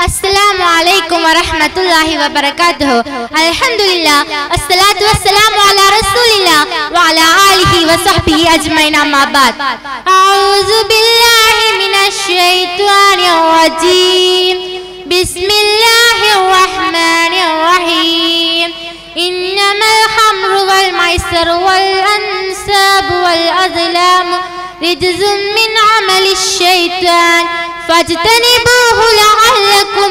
السلام عليكم ورحمة الله وبركاته الحمد لله الصلاة والسلام على رسول الله وعلى آله وصحبه أجمعين أما بعد أعوذ بالله من الشيطان الرجيم بسم الله الرحمن الرحيم إنما الخمر والميسر والأنساب والأظلام رجز من عمل الشيطان فاجتنبوه لعلكم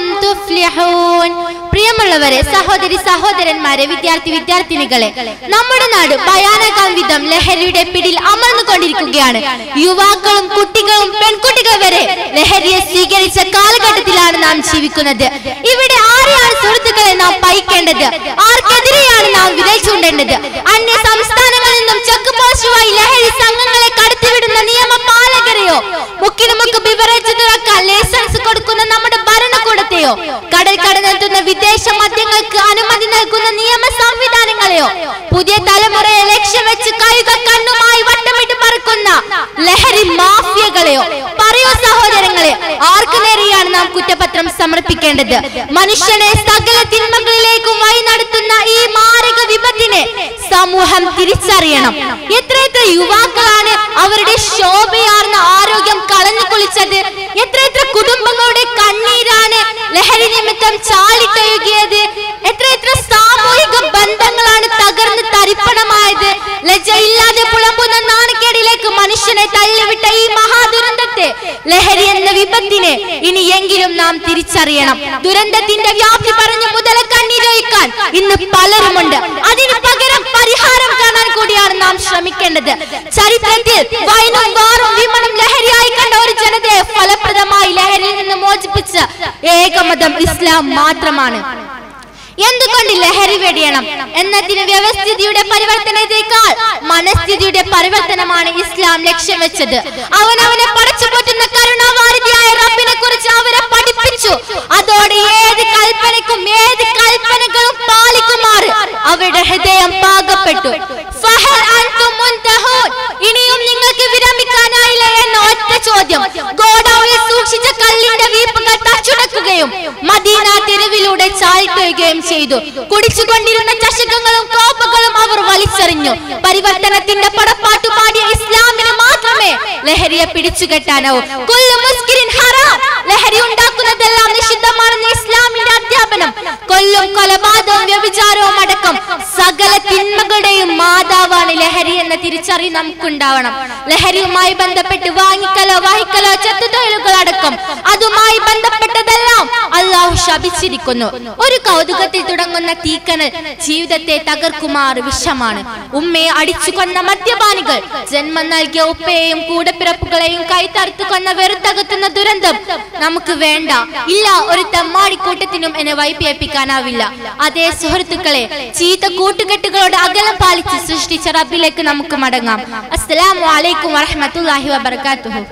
تفلحون പ്രിയമുള്ളവരെ സഹോദരി സഹോദരന്മാരെ വിദ്യാർത്ഥി വിദ്യാർത്ഥിനികളെ നമ്മുടെ നാട് ഭയാനകം വിധം ലഹരിയുടെ പിടിയിൽ അമർന്നുകൊണ്ടിരിക്കുകയാണ് യുവാക്കളും കുട്ടികളും പെൺകുട്ടികൾ വരെ ലഹരിയെ സ്വീകരിച്ച കാലഘട്ടത്തിലാണ് നാം ജീവിക്കുന്നത് ഇവിടെ ആരെയാണ് സുഹൃത്തുക്കളെ നാം പയിക്കേണ്ടത് ആർക്കെതിരെയാണ് നാം വിരൽ ചൂണ്ടേണ്ടത് അന്യ സംസ്ഥാനങ്ങളിൽ നിന്നും ചെക്ക് പോസ്റ്റുമായി ലഹരി സംഘങ്ങളെ കടത്തിവിടുന്ന നിയമപാലകരെയോ മുക്കിന് മുക്ക് ബിവറേജ് തുറക്കാൻ ലൈസൻസ് കൊടുക്കുന്ന നമ്മുടെ ഭരണകൂടത്തെയോ കടൽ കടന്നെത്തുന്ന വിദേശ മദ്യങ്ങൾക്ക് അനുമതി നൽകുന്ന നിയമ സംവിധാനങ്ങളെയോ പുതിയ തലമുറയെ ലക്ഷ്യം വെച്ച് കൈക കണ്ണുമായി വട്ടമിട്ട് പറക്കുന്ന ലഹരി മാഫിയകളെയോ പറയൂ സഹോദരങ്ങളെ ആർക്കു നേരെയാണ് നാം കുറ്റപത്രം സമർപ്പിക്കേണ്ടത് മനുഷ്യനെ സകല തിന്മകളിലേക്കും വഴി നടത്തുന്ന ഈ മാരക വിപത്തിനെ സമൂഹം തിരിച്ചറിയണം എത്ര എത്ര യുവാക്കളാണ് അവരുടെ ശോഭയാർന്ന ആരോഗ്യം കളഞ്ഞു കുളിച്ചത് എത്ര എത്ര കുടുംബങ്ങളുടെ കണ്ണീരാണ് ലഹരി നിമിത്തം ചാലിട്ടൊഴുകിയത് എത്ര എത്ര സാമൂഹിക ബന്ധങ്ങളാണ് തകർന്ന് തരിപ്പണമായത് ലജ്ജയില്ലാതെ പുളമ്പുന്ന നാണക്കേടിലേക്ക് മനുഷ്യനെ തള്ളിവിട്ട ഈ മഹാദുരന്തത്തെ ലഹരി എന്ന വിപത്തിനെ ഇനിയെങ്കിലും നാം തിരിച്ചറിയണം ദുരന്തത്തിന്റെ വ്യാപ്തി പറഞ്ഞു മുതല കണ്ണീരൊഴിക്കാൻ ഇന്ന് പലരുമുണ്ട് അതിന് പകരം പരിഹാരം കാണാൻ കൂടിയാണ് നാം ശ്രമിക്കേണ്ടത് ചരിത്രത്തിൽ വൈനും വാറും വിമണം ലഹരിയായി കണ്ട ഒരു ജനതയെ ഫലപ്രദമായി ലഹരിയിൽ നിന്ന് മോചിപ്പിച്ച ഏകമതം ഇസ്ലാം മാത്രമാണ് എന്തുകൊണ്ട് ലഹരി വെടിയണം എന്നതിന് വ്യവസ്ഥിതിയുടെ പരിവർത്തനത്തേക്കാൾ മനസ്ഥിതിയുടെ പരിവർത്തനമാണ് ഇസ്ലാം ലക്ഷ്യം വെച്ചത് അവൻ അവനെ പടച്ചു പോറ്റുന്ന കരുണാവാരിതിയായ റബ്ബിനെ കുറിച്ച് അവരെ പഠിപ്പിച്ചു അതോടെ ഏത് കൽപ്പനയ്ക്കും ഏത് കൽപ്പനകളും പാലിക്കുമാറ് അവരുടെ ഹൃദയം പാകപ്പെട്ടു ഫഹൽ അൻതും മുൻതഹൂൻ. ഇനിയും നിങ്ങൾക്ക് വിരമിക്കാനായില്ല എന്ന ഒറ്റ ചോദ്യം ഗോഡൌണിൽ സൂക്ഷിച്ച കല്ലിന്റെ വീപ്പുകൾ തച്ചുടക്കുകയും മദീന തെരുവിലൂടെ ചാഴ്ത്തുകയും ചെയ്തു കുടിച്ചുകൊണ്ടിരുന്ന ചഷകങ്ങളും കോപ്പുകളും അവർ വലിച്ചെറിഞ്ഞു പരിവർത്തനത്തിന്റെ പടപ്പാട്ടു പാടിയ ഇസ്ലാമിന് മാത്രമേ ലഹരിയെ പിടിച്ചുകെട്ടാനാവൂ കൊല്ലു മുസ്കിരിൻ ഹറാം ലഹരി ഉണ്ടാക്കുന്നതെല്ലാം നിഷിദ്ധമാണെന്ന് ഇസ്ലാമിന്റെ അധ്യാപനം കൊല്ലും കൊലപാതകവും വ്യഭിചാരവും അടക്കം സകല തിന്മകളുടെയും മാതാവാണ് ലഹരി എന്ന തിരിച്ചറിവ് നമുക്കുണ്ടാവണം ലഹരിയുമായി ബന്ധപ്പെട്ട് വാങ്ങിക്കലോ വഹിക്കലോ ചെത്തുതൊഴിലുകൾ അടക്കം അതുമായി ബന്ധപ്പെട്ടതെല്ലാം അള്ളാഹു ശപിച്ചിരിക്കുന്നു ഒരു കൗതുകത്തിൽ തുടങ്ങുന്ന തീക്കനൽ ജീവിതത്തെ തകർക്കുമാർ വിഷമാണ് ഉമ്മയെ അടിച്ചു കൊന്ന മദ്യപാനികൾ ജന്മം നൽകിയ ഉപ്പയെയും കൂടപ്പിറപ്പുകളെയും കൈത്തറുത്തു കൊന്ന വെറുത്തകത്തുന്ന ദുരന്തം നമുക്ക് വേണ്ട ഇല്ല ഒരു തെമ്മാടിക്കൂട്ടത്തിനും എന്നെ വൈപ്പിയപ്പിക്കാനാവില്ല അതേ സുഹൃത്തുക്കളെ ചീത്ത കൂട്ടുകെട്ടുകളോട് അകലം പാലിച്ച് സൃഷ്ടിച്ച റബ്ബിലേക്ക് നമുക്ക് മടങ്ങാം അസ്സലാമു അലൈക്കും വറഹ്മത്തുള്ളാഹി വബർക്കാത്തുഹു